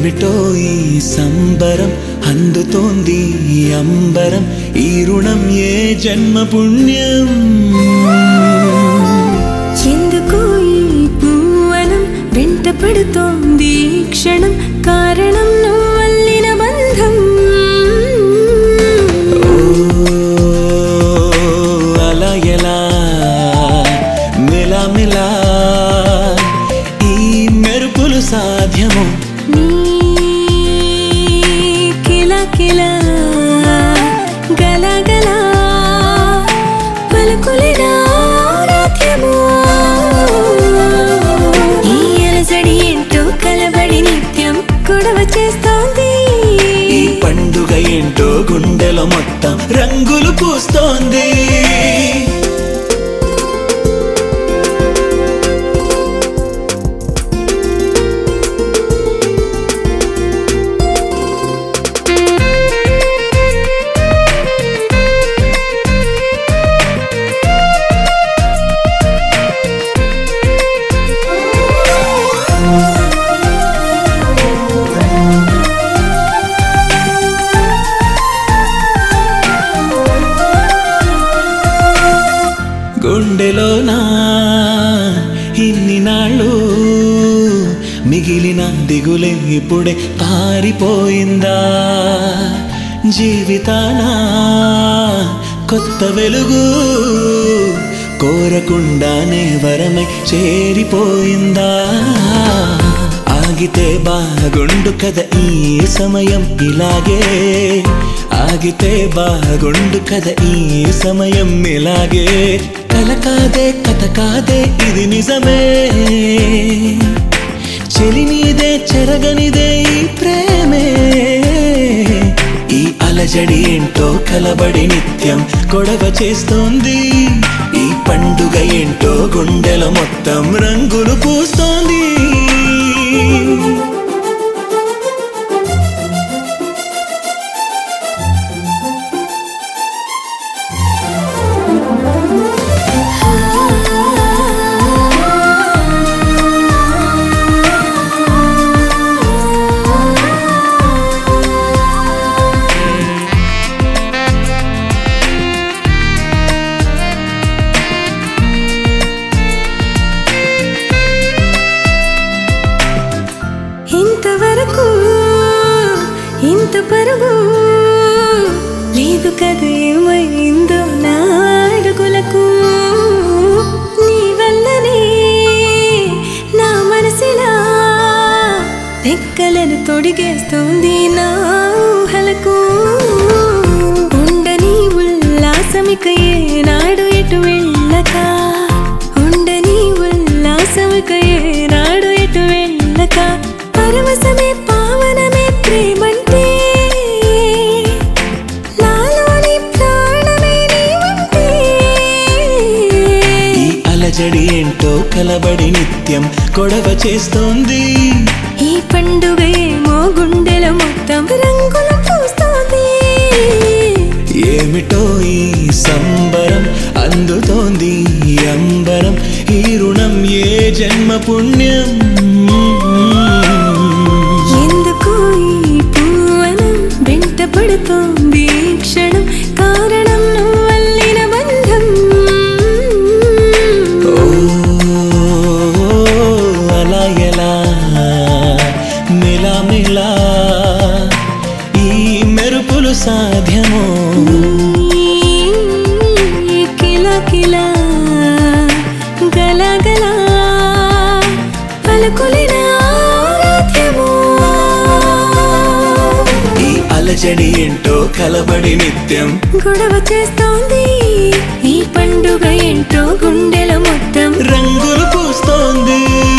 ఏమిటో ఈ సంబరం అందుతోంది ఈ అంబరం ఈ రుణం ఏ జన్మ పుణ్యం ఎందుకు ఈ పూవనం వెంట పడుతోంది ఈ క్షణం కారణం నువ్వల్లిన బంధం ఓ, అలా ఎలా మెలా ఈ మెరుపులు సాధ్యము నీ కిలా కిలా గలగల పలుకులిన రాత్యము ఈ అలజడి ఏంటో కలబడి నిత్యం గొడవ చేస్తోంది ఈ పండుగ ఏంటో గుండెలో మొత్తం రంగులు పూస్తోంది గుండెలోనా ఇన్ని నాళ్ళు మిగిలిన దిగులే ఇప్పుడే పారిపోయిందా జీవితాన కొత్త వెలుగు కోరకుండానే వరమై చేరిపోయిందా ఆగితే బాగుండు కదా ఈ సమయం ఇలాగే ఆగితే బాగుండు కదా ఈ సమయం ఇలాగే కల కాదే కథ కాదే ఇది నిజమే చెలి నీదే చెరగనిదే ఈ ప్రేమే ఈ అలజడి ఏంటో కలబడి నిత్యం గొడవ చేస్తోంది ఈ పండుగ ఏంటో గుండెల మొత్తం రంగులు పూస్తోంది ఇంతవరకు ఇంత పరుగు లేదు కదా ఏమైందో నా అడుగులకు నీ వల్లనే నా మనసిలా రెక్కలను తొడిగేస్తోంది నా ఊహలకు ఉండని ఉల్లాసమిక ఏనాడు ఎటు వెళ్ళక ఉండని ఉల్లాసమిక ఏనాడు ఎటు వెళ్ళక పరవశమే పావనమే ప్రేమంటే నాలోని ప్రాణమే నీవంటే ఈ అలజడి ఏంటో కలబడి నిత్యం గొడవ చేస్తోంది ఈ పండుగ ఏమో గుండెల మొత్తం రంగులు పూస్తోంది ఏమిటో ఈ సంబరం అందుతోంది ఈ అంబరం ఈ రుణం ఏ జన్మ పుణ్యం ఎందుకు ఈ పూవనం వెంట పడుతోంది ఈ క్షణం కారణం నువ్వల్లిన బంధం ఓ అలా ఎలా మెలా మెలా ఈ మెరుపులు సాధ్యమో ఈ కిల కిల గల గల పలుకులిన ఆరాధ్యము ఈ అలజడి ఏంటో కలబడి నిత్యం గొడవ చేస్తోంది ఈ పండుగ ఏంటో గుండెల మొత్తం రంగులు పూస్తోంది